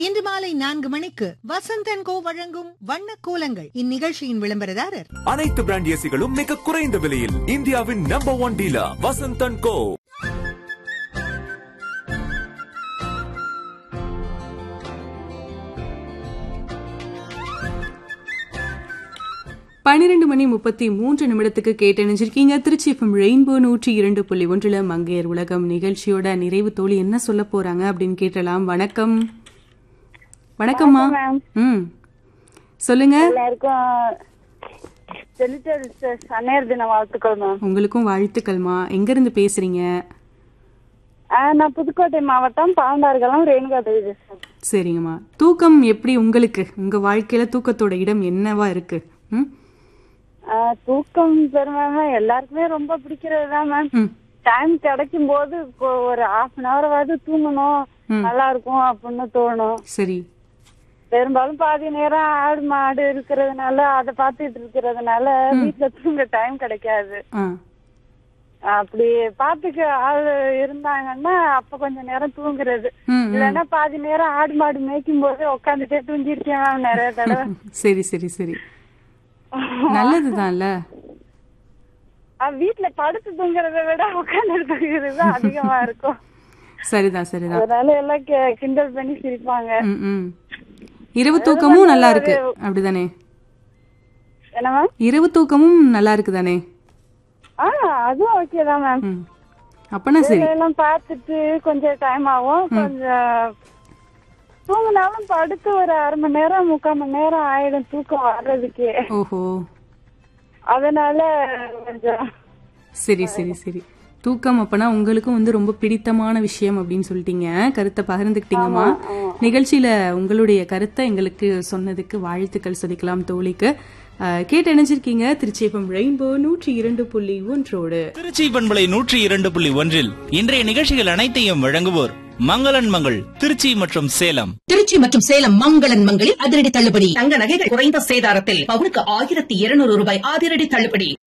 இன்று மாலை நான்கு மணிக்கு வசந்தன் கோ வழங்கும் வண்ண கோலங்கள் இந்நிகழ்ச்சியின் விளம்பரதாரர் அனைத்து பிராண்ட் ஏசிகளும் மிக குறைந்த விலையில் இந்தியாவின் number one dealer Vasanthan co பன்னிரண்டு மணி முப்பத்தி மூன்று நிமிடத்துக்கு கேட்டு நினைச்சிருக்கீங்க திருச்சி எஃப்எம் ரெயின்போ நூற்றி இரண்டு புள்ளி ஒன்றுல மங்கையர் உலகம் நிகழ்ச்சியோட நிறைவு தோழி என்ன சொல்ல போறாங்க அப்படின்னு கேட்டலாம் வணக்கம் வணக்கம்மா ம் சொல்லுங்க எல்லாருக்கும் செலிட்டர் அன்னையர் தின வாழ்த்துக்கள் மேம் உங்களுக்கும் வாழ்த்துக்கள்மா எங்க இருந்து பேசுறீங்க நான் புதுக்கோட்டை மாவட்டம் பாண்டார்கலாம் ரேணுகா தேவி பேசுறேன் சரிங்கம்மா தூக்கம் எப்படி உங்களுக்கு உங்க வாழ்க்கையில தூக்கத்தோட இடம் என்னவா இருக்கு ம் ஆ, தூக்கம் பெருமையாக எல்லாருக்குமே ரொம்ப பிடிக்கிறது தான் மேம் ம் டைம் கிடைக்கும் போது கொ- ஒரு ஹாஃப் அன் ஹவராவது தூங்கணும் நல்லா இருக்கும் அப்படின்னு தோணும் சரி பெரும்பாலும் பாதி நேரம் ஆடு மாடு இருக்கிறதுனால அதை பார்த்துட்டு இருக்கிறதுனால வீட்டுல தூங்க டைம் கிடைக்காது ஆ அப்படி பாத்துக்க ஆள் இருந்தாங்கன்னா அப்ப கொஞ்ச நேரம் தூங்குறது ம், ம். இல்லைன்னா பாதி நேரம் ஆடு மாடு மேய்க்கும் போது உட்காந்துட்டே தூங்கிருக்கேன் மேம் நிறைய தடவை சரி சரி சரி நல்லதுதான்ல அஹ் வீட்டுல படுத்து தூங்குறத விட உட்காந்து தூங்குறது தான் அதிகமா இருக்கும் சரிதான் சரிதான் அதனால எல்லாம் கி- கிண்டல் பண்ணி சிரிப்பாங்க ம், ம். இரவு தூக்கமும் நல்லா இருக்கு அப்படிதானே என்ன மேம் இரவு தூக்கமும் நல்லா இருக்கு தானே ஆ அதுவும் ஓகே தான் மேம் ம் அப்பனா சரி எல்லாம் பார்த்துட்டு கொஞ்சம் டைம் ஆகும் கொஞ்சம் தூங்கினாலும் படுத்து ஒரு அரை மணி நேரம் முக்கால் மணி நேரம் ஆயிடும் தூக்கம் வர்றதுக்கு ஓஹோ அதனால கொஞ்சம் சரி சரி சரி தூக்கம் அப்பனா உங்களுக்கும் வந்து ரொம்ப பிடித்தமான விஷயம் அப்படின்னு சொல்லிட்டீங்க கருத்தை பகிர்ந்துக்கிட்டீங்கம்மா நிகழ்ச்சியில உங்களுடைய கருத்தை எங்களுக்கு சொன்னதுக்கு வாழ்த்துக்கள் சொல்லிக்கலாம் தோழிக்கு அஹ், கேட்டு இணைஞ்சிருக்கீங்க திருச்சியப்பம் ரெயின்போ நூற்றி இரண்டு புள்ளி ஒன்றோடு திருச்சி பண்பலை நூற்றி இரண்டு புள்ளி ஒன்றில் இன்றைய நிகழ்ச்சிகள் அனைத்தையும் வழங்குவோர் மங்களன் மங்கள் திருச்சி மற்றும் சேலம் திருச்சி மற்றும் சேலம் மங்களன் மங்களில் அதிரடி தள்ளுபடி தங்க நகைகள் குறைந்த சேதாரத்தில் பவுனுக்கு ஆயிரத்தி இருநூறு ரூபாய் அதிரடி தள்ளுபடி